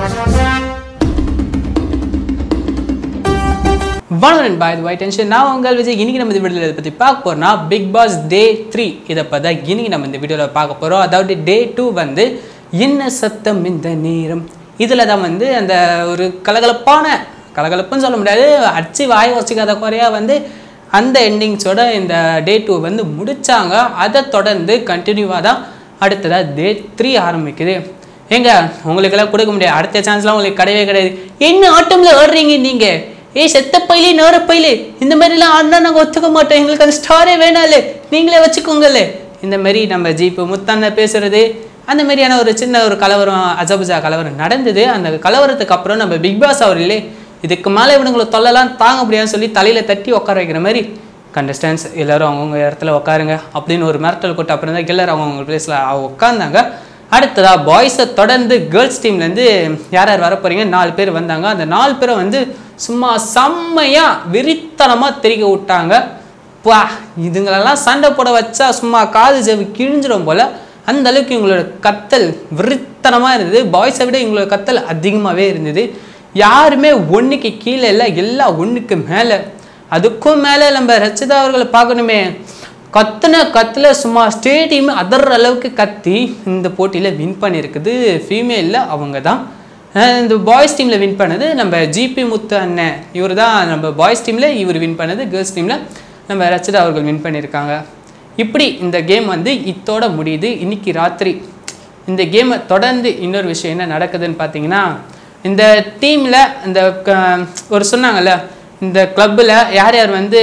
வணக்கம் பாய் white tension நான் உங்கள் விஜய் இன்னைக்கு நம்ம இந்த வீடியோவில் இதை பற்றி பார்க்க போறோம்னா பிக் பாஸ் டே த்ரீ இதை பற்றி தான் இன்னைக்கு நம்ம இந்த வீடியோவில் பார்க்க போகிறோம் அதாவது டே டூ வந்து என்ன சத்தம் இந்த நேரம் இதில் தான் வந்து அந்த ஒரு கலகலப்பான கலகலப்புன்னு சொல்ல முடியாது அடிச்சு வாய் வச்சுக்காத குறையா வந்து அந்த எண்டிங்ஸோட இந்த டே டூ வந்து முடிச்சாங்க அதை தொடர்ந்து கண்டினியூவாக தான் அடுத்ததாக டே த்ரீ ஆரம்பிக்குது ஏங்க உங்களுக்கெல்லாம் கொடுக்க முடியாது அடுத்த சான்ஸ்லாம் உங்களுக்கு கிடையவே கிடையாது என்ன ஆட்டம்ல ஆடுறீங்க நீங்க ஏய் செத்த பையிலே நேர பையிலே இந்த மாதிரிலாம் ஆடினா நாங்கள் ஒத்துக்க மாட்டோம் எங்களுக்கு அந்த ஸ்டாரே வேணாலே நீங்களே வச்சுக்கோங்களே இந்த மாதிரி நம்ம ஜீப்பு முத்தண்ண பேசுறது அந்த மாதிரியான ஒரு சின்ன ஒரு கலவரம் அஜபுஜா கலவரம் நடந்தது அந்த கலவரத்துக்கு அப்புறம் நம்ம பிக் பாஸ் அவர்களே இதுக்கு மேலே இவனுங்களை தொல்லலாம் தாங்க முடியாதுன்னு சொல்லி தலையில் தட்டி உட்கார வைக்கிற மாதிரி கண்டஸ்டன்ஸ் எல்லாரும் அவங்கவுங்க இடத்துல உட்காருங்க அப்படின்னு ஒரு மிரட்டல் கொட்டு அப்புறம் தான் எல்லாரும் அவங்கவுங்க பிளேஸில் உட்காந்தாங்க அடுத்ததாக பாய்ஸை தொடர்ந்து கேர்ள்ஸ் டீம்லேருந்து யார் யார் வர போறீங்க நாலு பேர் வந்தாங்க அந்த நாலு பேரை வந்து சும்மா செம்மையாக வெறித்தனமாக தெரிக்க விட்டாங்க பா இதுங்களெல்லாம் சண்டை போட வச்சா சும்மா காது ஜெவு கிழிஞ்சிடும் போல் அந்த அளவுக்கு இவங்களோட கத்தல் வெறித்தனமாக இருந்தது பாய்ஸை விட இவங்களோட கத்தல் அதிகமாகவே இருந்தது யாருமே ஒன்றுக்கு கீழே இல்லை எல்லாம் ஒன்றுக்கு மேலே அதுக்கும் மேலே நம்ம ரச்சிதா அவர்களை பார்க்கணுமே கத்துன கத்துல சும்மா ஸ்டேடியம் அதர் அளவுக்கு கத்தி இந்த போட்டியில் வின் பண்ணியிருக்குது ஃபீமேலில் அவங்க தான் அஹ் இந்த பாய்ஸ் டீமில் வின் பண்ணது நம்ம ஜிபி முத்து அண்ணன் இவர் தான் நம்ம பாய்ஸ் டீமில் இவர் வின் பண்ணது கேர்ள்ஸ் டீமில் நம்ம ரச்சிதா அவர்கள் வின் பண்ணியிருக்காங்க இப்படி இந்த கேம் வந்து இத்தோட முடியுது இன்னைக்கு ராத்திரி இந்த கேமை தொடர்ந்து இன்னொரு விஷயம் என்ன நடக்குதுன்னு பார்த்தீங்கன்னா இந்த டீமில் இந்த க- ஒரு சொன்னாங்கல்ல இந்த கிளப்பில் யார் யார் வந்து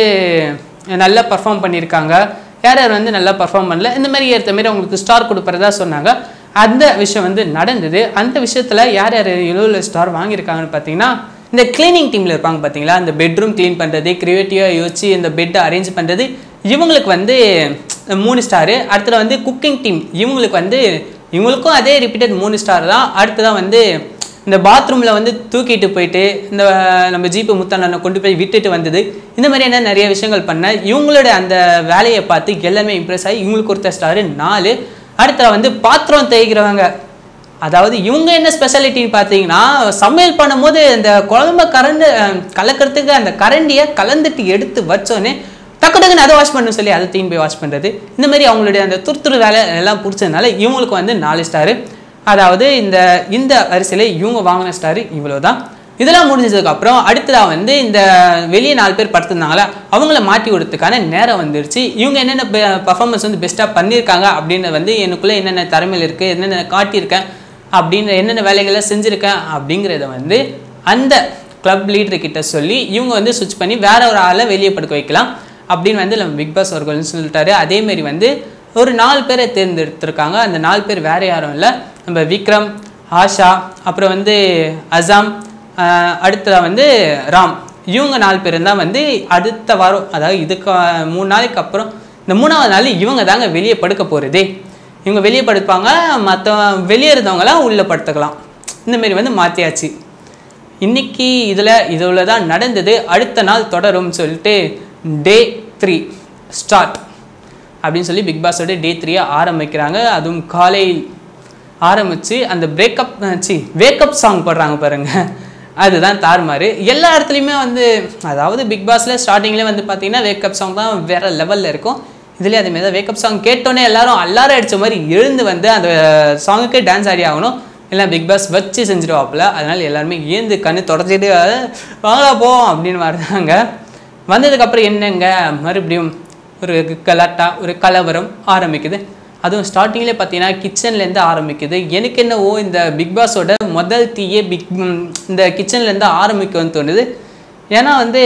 நல்லா பர்ஃபார்ம் பண்ணியிருக்காங்க யார் யார் வந்து நல்லா பர்ஃபார்ம் பண்ணல இந்த மாதிரி ஏற்ற மாதிரி அவங்களுக்கு ஸ்டார் கொடுப்பறதா சொன்னாங்க அந்த விஷயம் வந்து நடந்தது அந்த விஷயத்தில் யார் யார் எவ்வளோ ஸ்டார் வாங்கியிருக்காங்கன்னு பார்த்தீங்கன்னா இந்த கிளீனிங் டீமில் இருப்பாங்க பார்த்தீங்களா இந்த பெட்ரூம் க்ளீன் பண்ணுறது க்ரியேட்டிவாக யோசிச்சு இந்த பெட்டை அரேஞ்ச் பண்ணுறது இவங்களுக்கு வந்து மூணு ஸ்டாரு அடுத்தது வந்து குக்கிங் டீம் இவங்களுக்கு வந்து இவங்களுக்கும் அதே ரிப்பீட்டட் மூணு ஸ்டார் தான் அடுத்ததான் வந்து இந்த பாத்ரூமில் வந்து தூக்கிட்டு போயிட்டு இந்த நம்ம ஜீப்பு முத்தண்ணனை கொண்டு போய் விட்டுட்டு வந்தது இந்த மாதிரியான நிறைய விஷயங்கள் பண்ண இவங்களோட அந்த வேலையை பார்த்து எல்லாமே இம்ப்ரெஸ் ஆகி இவங்களுக்கு கொடுத்த ஸ்டாரு நாலு அடுத்தது வந்து பாத்திரம் தேய்க்கிறவங்க அதாவது இவங்க என்ன ஸ்பெஷாலிட்டின்னு பார்த்தீங்கன்னா சமையல் பண்ணும்போது இந்த குழம்ப கரண்டு அஹ், கலக்கிறதுக்கு அந்த கரண்டியை கலந்துட்டு எடுத்து வச்சோன்னே டக்கு டக்குன்னு அதை வாஷ் பண்ண சொல்லி அதை தீன் போய் வாஷ் பண்ணுறது இந்த மாதிரி அவங்களுடைய அந்த துருத்துரு வேலை எல்லாம் பிடிச்சதுனால இவங்களுக்கு வந்து நாலு ஸ்டாரு அதாவது இந்த இந்த வரிசையில் இவங்க வாங்கின ஸ்டாரு இவ்வளோ தான் இதெல்லாம் முடிஞ்சதுக்கு அப்புறம் அடுத்ததாக வந்து இந்த வெளியே நாலு பேர் படுத்திருந்தாங்களா அவங்கள மாட்டி விடுறதுக்கான நேரம் வந்துருச்சு இவங்க என்னென்ன பர்ஃபார்மன்ஸ் வந்து பெஸ்ட்டாக பண்ணியிருக்காங்க அப்படின்னு வந்து எனக்குள்ளே என்னென்ன திறமையில் இருக்குது என்னென்ன காட்டியிருக்கேன் அப்படின்னு என்னென்ன வேலைகளை செஞ்சுருக்கேன் அப்படிங்கிறத வந்து அந்த கிளப் லீடர் கிட்ட சொல்லி இவங்க வந்து சுவிட்ச் பண்ணி வேற ஒரு ஆளை வெளியே படுக்க வைக்கலாம் அப்படின்னு வந்து நம்ம பிக் பாஸ் அவர்கள் சொல்லிட்டாரு அதேமாரி வந்து ஒரு நாலு பேரை தேர்ந்தெடுத்திருக்காங்க அந்த நாலு பேர் வேற யாரும் இல்லை நம்ம விக்ரம் ஆஷா அப்புறம் வந்து அசாம் ஆஹ் அடுத்ததாக வந்து ராம் இவங்க நாலு பேர் தான் வந்து அடுத்த வாரம் அதாவது இதுக்கு மூணு நாளைக்கு அப்புறம் இந்த மூணாவது நாள் இவங்க தாங்க வெளியே படுக்க போகிறதே இவங்க வெளியே படுப்பாங்க மற்ற வெளியே இருந்தவங்களாம் உள்ளே படுத்துக்கலாம் இந்த மாதிரி வந்து மாற்றியாச்சு இன்னைக்கு இதில் இதில் தான் நடந்தது அடுத்த நாள் தொடரும்னு சொல்லிட்டு டே த்ரீ ஸ்டார்ட் அப்படின்னு சொல்லி பிக் பாஸோட டே த்ரீயை ஆரம்பிக்கிறாங்க அதுவும் காலையில் ஆரம்பித்து அந்த பிரேக்கப் சி வேக்கப் சாங் போடுறாங்க பாருங்க அதுதான் தாறுமாறு எல்லா இடத்துலையுமே வந்து அதாவது பிக் பாஸில் ஸ்டார்டிங்லேயே வந்து பார்த்தீங்கன்னா வேக்கப் சாங் தான் வேற லெவலில் இருக்கும் இதுலேயே அதே மாதிரி தான் வேக்கப் சாங் கேட்டோன்னே எல்லாரும் அல்லாரம் அடிச்ச மாதிரி எழுந்து வந்து அந்த சாங்குக்கே டான்ஸ் ஆடி ஆகணும் எல்லாம் பிக் பாஸ் வச்சு செஞ்சிருவாப்புல அதனால எல்லாருமே ஏந்து கண்ணு தொடச்சிட்டு வாங்கலாம் போ அப்படின்னு வர்றாங்க வந்ததுக்கப்புறம் என்னங்க மறுபடியும் ஒரு கலாட்டா ஒரு கலவரம் ஆரம்பிக்குது அதுவும் ஸ்டார்டிங்லேயே பார்த்தீங்கன்னா கிச்சன்லேருந்து ஆரம்பிக்குது எனக்கு என்னவோ இந்த பிக் பாஸோட முதல் தீயே பிக் இந்த கிச்சன்லேருந்து ஆரம்பிக்கும்னு தோணுது ஏன்னா வந்து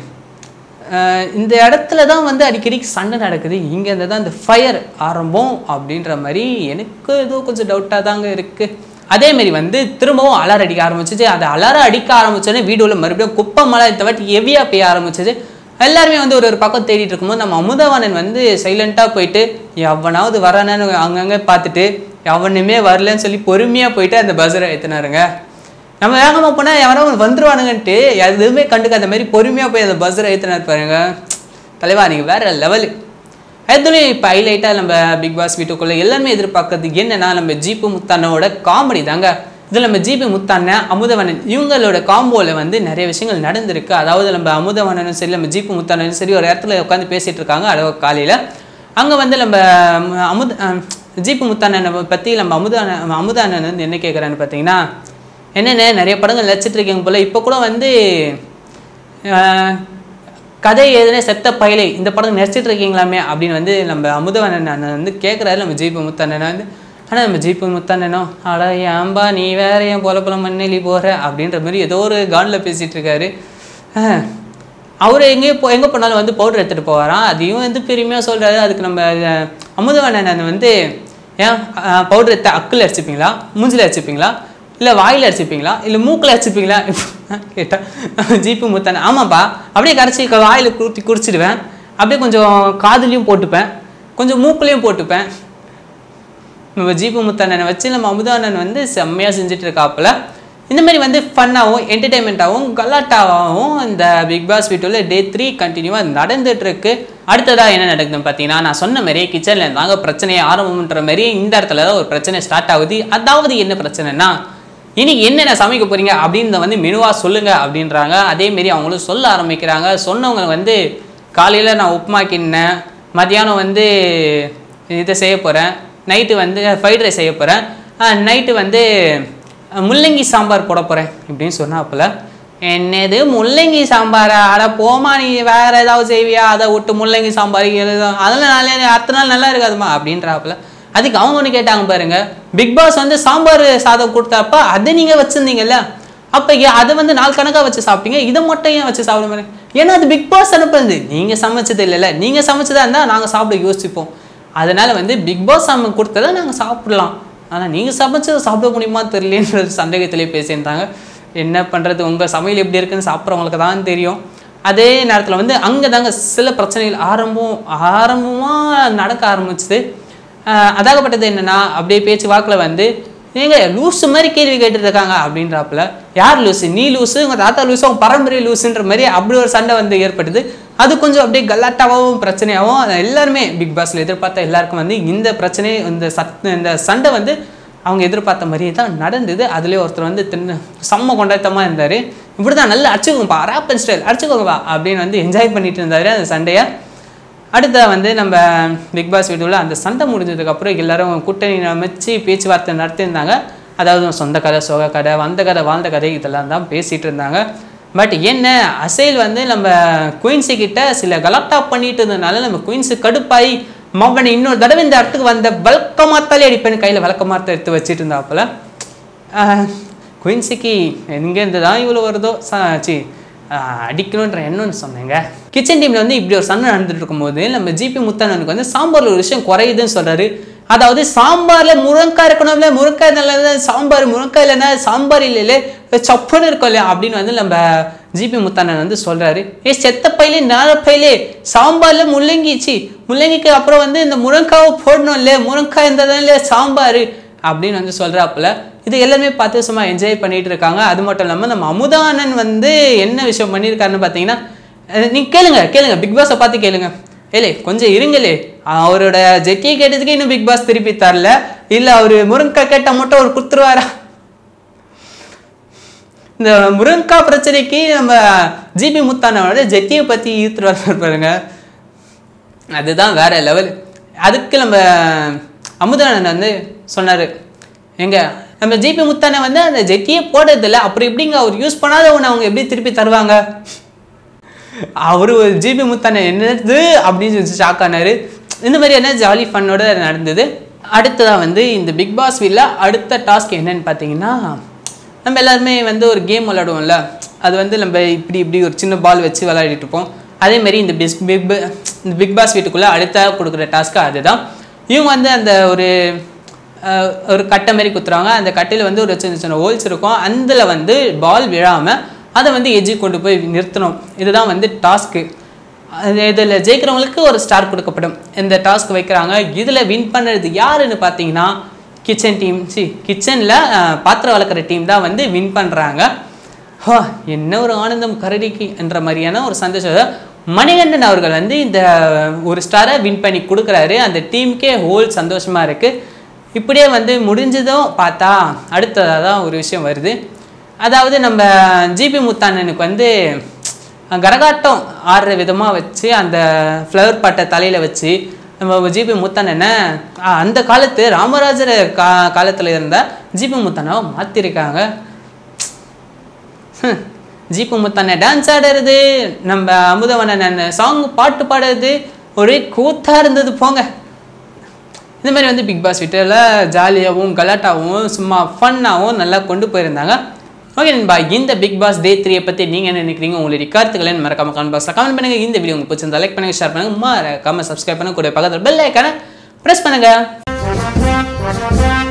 அஹ் இந்த இடத்துல தான் வந்து அடிக்கடி சண்டை நடக்குது இங்கே இருந்து தான் இந்த ஃபயர் ஆரம்பம் அப்படின்ற மாதிரி எனக்கு ஏதோ கொஞ்சம் டவுட்டாக தாங்க இருக்குது அதேமாரி வந்து திரும்பவும் அலாரம் அடிக்க ஆரம்பிச்சிச்சு அது அலாரம் அடிக்க ஆரம்பிச்சோடனே வீடியோவில் மறுபடியும் குப்பை மழை இந்த வாட்டி ஹெவியாக பெய்ய ஆரம்பிச்சது எல்லாருமே வந்து ஒரு ஒரு பக்கம் தேடிட்டு இருக்கும்போது நம்ம அமுதவாணன் வந்து சைலண்ட்டாக போயிட்டு எவனாவது வரானு அங்கங்கே பார்த்துட்டு எவனுமே வரலன்னு சொல்லி பொறுமையாக போயிட்டு அந்த பஸ்ஸரை ஏற்றினாருங்க நம்ம வேகமாக போனால் யாரோ வந்துருவானுங்கன்ட்டு எதுவுமே கண்டுக்காத மாதிரி பொறுமையாக போய் அந்த பஸ்ஸரை ஏற்றினார் பாருங்க தலைவா நீங்கள் வேற லெவலு அதுலேயும் இப்போ ஹைலைட்டாக நம்ம பிக் பாஸ் வீட்டுக்குள்ளே எல்லாருமே எதிர்பார்க்கறது என்னன்னா நம்ம ஜீப்பு முத்தானோட காமெடி தாங்க இதில் நம்ம ஜிபி முத்தாண்ணன் அமுதவனன் இவங்களோட காம்போவில் வந்து நிறைய விஷயங்கள் நடந்திருக்கு அதாவது நம்ம அமுதவனனும் சரி நம்ம ஜிபி முத்தாண்ணனும் சரி ஒரு இடத்துல உட்காந்து பேசிகிட்டு இருக்காங்க அதாவது காலையில் அங்கே வந்து நம்ம ம், அமுத அஹ், ஜிபி முத்தாண்ணனை பற்றி நம்ம அமுத அமுத அண்ணன் வந்து என்ன கேட்குறான்னு பார்த்தீங்கன்னா என்னென்ன நிறைய படங்கள் நடிச்சிட்டு இருக்கீங்க போல் இப்போ கூட வந்து அஹ், கதை எதுனே செத்த பயலை இந்த படம் நடிச்சிட்டு இருக்கீங்களாமே அப்படின்னு வந்து நம்ம அமுதவனன் அண்ணன் வந்து கேட்குறாரு நம்ம ஜிபி முத்தண்ணனை வந்து ஆனால் நம்ம ஜிபி முத்தண்ணனோ அட ஏன்பா நீ வேற ஏன் போல போல மண்ணெலி போகிற அப்படின்ற மாதிரி ஏதோ ஒரு கானில் பேசிகிட்டு இருக்காரு அஹ், அவர் எங்கேயோ போ எங்கே போனாலும் வந்து பவுடர் எடுத்துகிட்டு போவாராம் அதையும் வந்து பெருமையாக சொல்கிறாரு அதுக்கு நம்ம அஹ், அமுதவண்ணன் வந்து ஏன் பவுடர் எடுத்து அக்கில் அடிச்சுப்பீங்களா மூஞ்சில் அடிச்சுப்பீங்களா இல்லை வாயில் அடிச்சுப்பீங்களா இல்லை மூக்கில் அடிச்சுப்பீங்களா கேட்டா ஜிபி முத்தான ஆமாப்பா அப்படியே கரைச்சி வாயில் குத்தி குடிச்சிடுவேன் அப்படியே கொஞ்சம் காதுலையும் போட்டுப்பேன் கொஞ்சம் மூக்குலையும் போட்டுப்பேன் நம்ம ஜிபி முத்தானனை வச்சு நம்ம அமுதானன் வந்து செம்மையாக செஞ்சுட்டு இருக்காப்புல இந்த மாதிரி வந்து ஃபன்னாகவும் என்டர்டைன்மெண்ட்டாகவும் கலாட்டாகவும் இந்த பிக் பாஸ் வீட்டில் டே த்ரீ கண்டினியூவாக நடந்துட்டு இருக்கு அடுத்ததாக என்ன நடக்குதுன்னு பார்த்தீங்கன்னா நான் சொன்ன மாதிரியே கிச்சனில் இருந்தாங்க பிரச்சனையை ஆரம்பம்ன்ற மாதிரி இந்த இடத்துல தான் ஒரு பிரச்சனை ஸ்டார்ட் ஆகுது அதாவது என்ன பிரச்சனைனா இன்னைக்கு என்னென்ன சமைக்க போறீங்க அப்படின்றத வந்து மெனுவாக சொல்லுங்க அப்படின்றாங்க அதே மாரி அவங்களும் சொல்ல ஆரம்பிக்கிறாங்க சொன்னவங்க வந்து காலையில் நான் உப்புமா கிண்ணேன் மதியானம் வந்து இதை செய்ய போகிறேன் நைட்டு வந்து ஃப்ரைட் ரைஸ் செய்ய போகிறேன் நைட்டு வந்து அஹ், முள்ளங்கி சாம்பார் போட போகிறேன் இப்படின்னு சொன்னாப்புல என்னது முள்ளங்கி சாம்பாரா அட போமா நீ வேற ஏதாவது செய்வியா அதை விட்டு முள்ளங்கி சாம்பார் எழுதும் அதெல்லாம் நல்லா அடுத்த நாள் நல்லா இருக்காதுமா அப்படின்றாப்புல அதுக்கு அவங்க ஒன்று கேட்டாங்க பாருங்க பிக் பாஸ் வந்து சாம்பார் சாதம் கொடுத்தப்ப அதை நீங்கள் வச்சுருந்தீங்கல்ல அப்போ அதை வந்து நாள் கணக்காக வச்சு சாப்பிட்டீங்க இதை மட்டும் ஏன் வச்சு சாப்பிட மாதிரி ஏன்னா அது பிக் பாஸ் அனுப்புறது நீங்கள் சமைச்சது இல்லைல்ல நீங்கள் சமைச்சதா இருந்தால் நாங்கள் சாப்பிட யோசிப்போம் அதனால வந்து பிக் பாஸ் நம்ம கொடுத்ததை நாங்கள் சாப்பிடலாம் ஆனால் நீங்கள் சமைச்சதை சாப்பிட முடியுமா தெரியலன்ற சந்தேகத்திலே பேசியிருந்தாங்க என்ன பண்ணுறது உங்கள் சமையல் எப்படி இருக்குன்னு சாப்பிட்றவங்களுக்கு தான் தெரியும் அதே நேரத்தில் வந்து அங்கே தாங்க சில பிரச்சனைகள் ஆரம்பம் ஆரம்பமாக நடக்க ஆரம்பிச்சுது ஆஹ் அதாகப்பட்டது என்னன்னா அப்படியே பேச்சு வாக்கில் வந்து நீங்க லூசு மாதிரி கேள்வி கேட்டுட்டு இருக்காங்க அப்படின்றாப்புல யார் லூசு நீ லூசு உங்க தாத்தா லூசு அவங்க பரம்பரை லூசுன்ற மாதிரி அப்படி ஒரு சண்டை வந்து ஏற்படுது அது கொஞ்சம் அப்படியே கலாட்டாவும் பிரச்சனையாகவும் அது எல்லாருமே பிக் பாஸ்ல எதிர்பார்த்த எல்லாருக்கும் வந்து இந்த பிரச்சனை இந்த சத் இந்த சண்டை வந்து அவங்க எதிர்பார்த்த மாதிரியே தான் நடந்தது அதுலேயே ஒருத்தர் வந்து தின்னு செம்ம கொண்டாட்டமாக இருந்தார் இப்படி தான் நல்லா அடிச்சுக்கோங்கப்பா ரேப்பன் ஸ்டைல் அடிச்சுக்கோங்கப்பா அப்படின்னு வந்து என்ஜாய் பண்ணிட்டு இருந்தார் அந்த சண்டையை அடுத்ததாக வந்து நம்ம பிக் பாஸ் வீடியோவில் அந்த சண்டை முடிஞ்சதுக்கப்புறம் எல்லாரும் கூட்டணி அமைச்சு பேச்சுவார்த்தை நடத்தியிருந்தாங்க அதாவது சொந்த கதை சோக கதை வந்த கதை வாழ்ந்த கதை இதெல்லாம் தான் பேசிகிட்டு இருந்தாங்க பட் என்ன அசைல் வந்து நம்ம குயின்ஸு கிட்ட சில கலாட்டா பண்ணிட்டு இருந்ததுனால நம்ம குயின்ஸு கடுப்பாയി மவனை இன்னொரு தடவை இந்த இடத்துக்கு வந்த வழக்கமாத்தாலே அடிப்பேன்னு கையில் வழக்கமாத்த எடுத்து வச்சுட்டு இருந்தாப்புல குயின்ஸுக்கு எங்கேருந்து தான் இவ்வளோ வருதோ சி அடிக்கணுன்ற எண்ணம்னு சொன்னேங்க கிச்சன் டீமில் வந்து இப்படி ஒரு சண்டை நடந்துட்டு இருக்கும்போது நம்ம ஜிபி முத்தானனுக்கு வந்து சாம்பாரில் ஒரு விஷயம் குறையுதுன்னு சொல்கிறாரு அதாவது சாம்பாரில் முருங்காய் இருக்கணும்ல முருங்காய் நல்லது சாம்பார் முருங்காய் இல்லைன்னா சாம்பார் இல்லைல்ல சப்புன்னு இருக்கும் இல்லையா அப்படின்னு வந்து நம்ம ஜிபி முத்தானன் வந்து சொல்கிறாரு ஏ செத்த பையிலே நார பையிலே சாம்பாரில் முள்ளங்கிச்சு முள்ளங்கிக்கு அப்புறம் வந்து இந்த முருங்காவை போடணும் இல்லை முருங்காய் இருந்தால் தான் இல்லை சாம்பார் அப்படின்னு வந்து சொல்கிறாப்புல இது எல்லாமே பார்த்து சும்மா என்ஜாய் பண்ணிட்டு இருக்காங்க அது மட்டும் இல்லாமல் நம்ம அமுதானன் வந்து என்ன விஷயம் பண்ணியிருக்காருன்னு பார்த்தீங்கன்னா அஹ் நீங்க கேளுங்க கேளுங்க பிக் பாஸை பார்த்து கேளுங்க ஏலே கொஞ்சம் இருங்களே அவரோட ஜெட்டியை கேட்டதுக்கு இன்னும் பிக் பாஸ் திருப்பி தரல இல்லை அவர் முருங்கைக்காய் கேட்டால் மட்டும் அவர் கொடுத்துருவாரா இந்த முருங்கக்காய் பிரச்சனைக்கு நம்ம ஜிபி முத்தானோட ஜெட்டியை பற்றி ஈர்த்துட்டு பாருங்க அதுதான் வேற லெவல் அதுக்கு நம்ம அமுதனன் வந்து சொன்னார் எங்க நம்ம ஜிபி முத்தானை வந்து அந்த ஜெட்டியே போடுறதில்ல அப்புறம் எப்படிங்க அவர் யூஸ் பண்ணாத ஒன்று அவங்க எப்படி திருப்பி தருவாங்க அவரு ஜிபி முத்தானை என்னது அப்படின்னு சொல்லி ஷாக் ஆனாரு இந்த மாதிரி என்ன ஜாலி ஃபன்னோட நடந்தது அடுத்ததாக வந்து இந்த பிக் பாஸ் வீல்ல அடுத்த டாஸ்க் என்னன்னு பார்த்தீங்கன்னா நம்ம எல்லாருமே வந்து ஒரு கேம் விளையாடுவோம்ல அது வந்து நம்ம இப்படி இப்படி ஒரு சின்ன பால் வச்சு விளையாடிட்டு இருப்போம் அதே மாதிரி இந்த பிஸ் பிக் இந்த பிக் பாஸ் வீட்டுக்குள்ளே அடுத்த கொடுக்குற டாஸ்க்கு அதுதான் இவங்க வந்து அந்த ஒரு அஹ், ஒரு கட்டை மாதிரி குத்துறாங்க அந்த கட்டையில் வந்து ஒரு சின்ன சின்ன ஹோல்ஸ் இருக்கும் அதில் வந்து பால் விழாமல் அதை வந்து எஜ்ஜி கொண்டு போய் நிறுத்தணும் இதுதான் வந்து டாஸ்க்கு இதில் ஜெயிக்கிறவங்களுக்கு ஒரு ஸ்டார் கொடுக்கப்படும் இந்த டாஸ்க் வைக்கிறாங்க இதில் வின் பண்ணுறது யாருன்னு பார்த்தீங்கன்னா கிச்சன் டீம் சி கிச்சனில் பாத்திரம் வளர்க்குற டீம் தான் வந்து வின் பண்ணுறாங்க ஹா என்ன ஒரு ஆனந்தம் கரடிக்கு என்ற மாதிரியான ஒரு சந்தோஷம் மணிகண்டன் அவர்கள் வந்து இந்த ஒரு ஸ்டாரை வின் பண்ணி கொடுக்குறாரு அந்த டீமுக்கே ஹோல் சந்தோஷமாக இருக்குது இப்படியே வந்து முடிஞ்சதும் பார்த்தா அடுத்ததாக தான் ஒரு விஷயம் வருது அதாவது நம்ம ஜிபி முத்தானனுக்கு வந்து கரகாட்டம் ஆடுற விதமாக வச்சு அந்த ஃப்ளவர் பாட்டை தலையில் வச்சு நம்ம ஜிபி முத்தானனை ஆ, அந்த காலத்து ராமராஜர் கா காலத்தில் இருந்த ஜிபி முத்தானாவை மாற்றிருக்காங்க ஜிபு முத்தான டான்ஸ் ஆடுறது நம்ம அமுதவனன் சாங் பாட்டு பாடுறது ஒரே கூத்தா இருந்தது போங்க இந்த மாதிரி வந்து பிக் பாஸ் வீட்டில் ஜாலியாகவும் கலாட்டாகவும் சும்மா ஃபன்னாகவும் நல்லா கொண்டு போயிருந்தாங்க ஓகே நண்பா இந்த பிக் பாஸ் டே த்ரீயை பற்றி நீங்கள் என்ன நினைக்கிறீங்க உங்களுடைய கருத்துக்களை மறக்காம கமெண்ட் பாக்ஸில் கமெண்ட் பண்ணுங்கள் இந்த வீடியோ உங்களுக்கு பிடிச்சிருந்தா லைக் பண்ணுங்கள் ஷேர் பண்ணுங்கள் மறக்காம சப்ஸ்கிரைப் பண்ணுங்க கூட பக்கத்தில் பெல் ஐக்கானை ப்ரெஸ் பண்ணுங்கள்